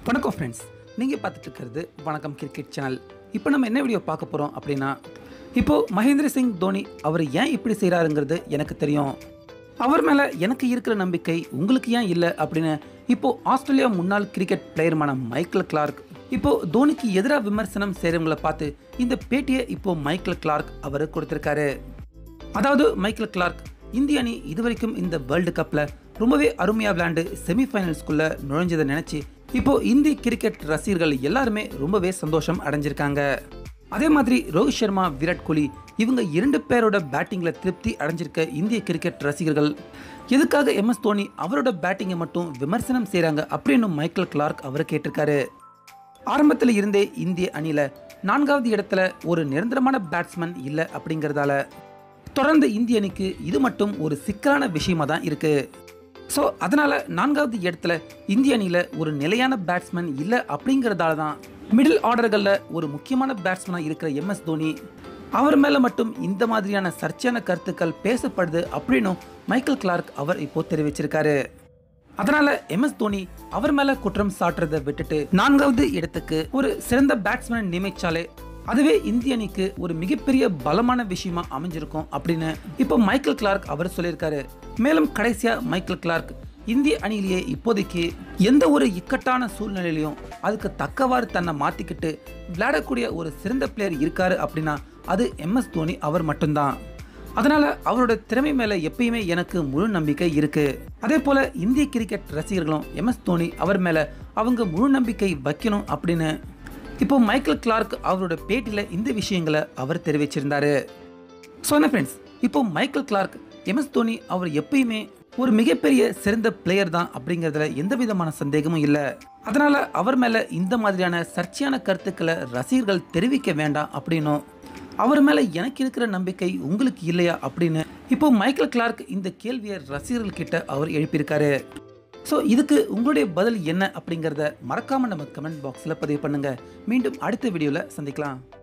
வணக்கம் ஃப்ரெண்ட்ஸ் நீங்கள் பார்த்துட்டு இருக்கிறது வணக்கம் கிரிக்கெட் சேனல் இப்போ நம்ம என்ன வீடியோ பார்க்க போகிறோம் அப்படின்னா இப்போது மகேந்திர சிங் தோனி அவர் ஏன் இப்படி செய்கிறாருங்கிறது எனக்கு தெரியும் அவர் மேலே எனக்கு இருக்கிற நம்பிக்கை உங்களுக்கு ஏன் இல்லை அப்படின்னு இப்போது ஆஸ்திரேலியா முன்னாள் கிரிக்கெட் பிளேயருமான மைக்கேல் கிளார்க் இப்போது தோனிக்கு எதிராக விமர்சனம் செய்கிறவங்களை பார்த்து இந்த பேட்டியை இப்போது மைக்கேல் கிளார்க் அவர் கொடுத்துருக்காரு அதாவது மைக்கேல் கிளார்க் இந்திய அணி இதுவரைக்கும் இந்த வேர்ல்டு கப்பில் ரொம்பவே அருமையாக விளையாண்டு செமிஃபைனல்ஸ்குள்ளே நுழைஞ்சதை நினச்சி இப்போ இந்திய கிரிக்கெட் ரசிகர்கள் எல்லாருமே ரொம்பவே சந்தோஷம் அடைஞ்சிருக்காங்க அதே மாதிரி ரோஹித் சர்மா விராட் கோலி இவங்க இரண்டு பேரோட பேட்டிங்கில் திருப்தி அடைஞ்சிருக்க இந்திய கிரிக்கெட் ரசிகர்கள் எதுக்காக எம்எஸ் தோனி அவரோட பேட்டிங்கை மட்டும் விமர்சனம் செய்கிறாங்க அப்படின்னு மைக்கேல் கிளார்க் அவர் கேட்டிருக்காரு ஆரம்பத்தில் இருந்தே இந்திய அணியில் நான்காவது இடத்துல ஒரு நிரந்தரமான பேட்ஸ்மேன் இல்லை அப்படிங்கிறதால தொடர்ந்து இந்திய அணிக்கு இது மட்டும் ஒரு சிக்கலான விஷயமா தான் இருக்கு ஸோ அதனால நான்காவது இடத்துல இந்திய அணியில் ஒரு நிலையான பேட்ஸ்மேன் இல்லை அப்படிங்கிறதால தான் மிடில் ஆர்டர்களில் ஒரு முக்கியமான பேட்ஸ்மேனாக இருக்கிற எம்எஸ் தோனி அவர் மேலே மட்டும் இந்த மாதிரியான சர்ச்சையான கருத்துக்கள் பேசப்படுது அப்படின்னும் மைக்கேல் கிளார்க் அவர் இப்போ தெரிவிச்சிருக்காரு அதனால எம்எஸ் தோனி அவர் மேல குற்றம் சாட்டுறதை விட்டுட்டு நான்காவது இடத்துக்கு ஒரு சிறந்த பேட்ஸ்மேன் நியமிச்சாலே அதுவே இந்திய அணிக்கு ஒரு மிகப்பெரிய பலமான விஷயமா அமைஞ்சிருக்கும் அப்படின்னு இப்போ மைக்கேல் கிளார்க் அவர் சொல்லியிருக்காரு மேலும் கடைசியா மைக்கேல் கிளார்க் இந்திய அணியிலேயே இப்போதைக்கு எந்த ஒரு இக்கட்டான சூழ்நிலையிலையும் அதுக்கு தக்கவாறு தன்னை மாத்திக்கிட்டு விளையாடக்கூடிய ஒரு சிறந்த பிளேயர் இருக்காரு அப்படின்னா அது எம்எஸ் தோனி அவர் மட்டும்தான் அதனால அவரோட திறமை மேல எப்பயுமே எனக்கு முழு நம்பிக்கை இருக்கு அதே போல இந்திய கிரிக்கெட் ரசிகர்களும் எம்எஸ் தோனி அவர் மேல அவங்க முழு நம்பிக்கை வைக்கணும் அப்படின்னு இப்போ மைக்கேல் கிளார்க் அவரோட பேட்டியில இந்த விஷயங்களை அவர் தெரிவிச்சிருந்தாரு ஸோ என்ன ஃப்ரெண்ட்ஸ் இப்போ மைக்கேல் கிளார்க் எம்எஸ் தோனி அவர் எப்பயுமே ஒரு மிகப்பெரிய சிறந்த பிளேயர் தான் அப்படிங்கிறதுல எந்த விதமான சந்தேகமும் இல்லை அதனால அவர் மேல இந்த மாதிரியான சர்ச்சையான கருத்துக்களை ரசிகர்கள் தெரிவிக்க வேண்டாம் அப்படின்னும் அவர் மேல எனக்கு இருக்கிற நம்பிக்கை உங்களுக்கு இல்லையா அப்படின்னு இப்போ மைக்கேல் கிளார்க் இந்த கேள்வியை ரசிகர்கள் கிட்ட அவர் எழுப்பியிருக்காரு ஸோ இதுக்கு உங்களுடைய பதில் என்ன அப்படிங்கிறத மறக்காம நம்ம கமெண்ட் பாக்ஸில் பதிவு பண்ணுங்க மீண்டும் அடுத்த வீடியோவில் சந்திக்கலாம்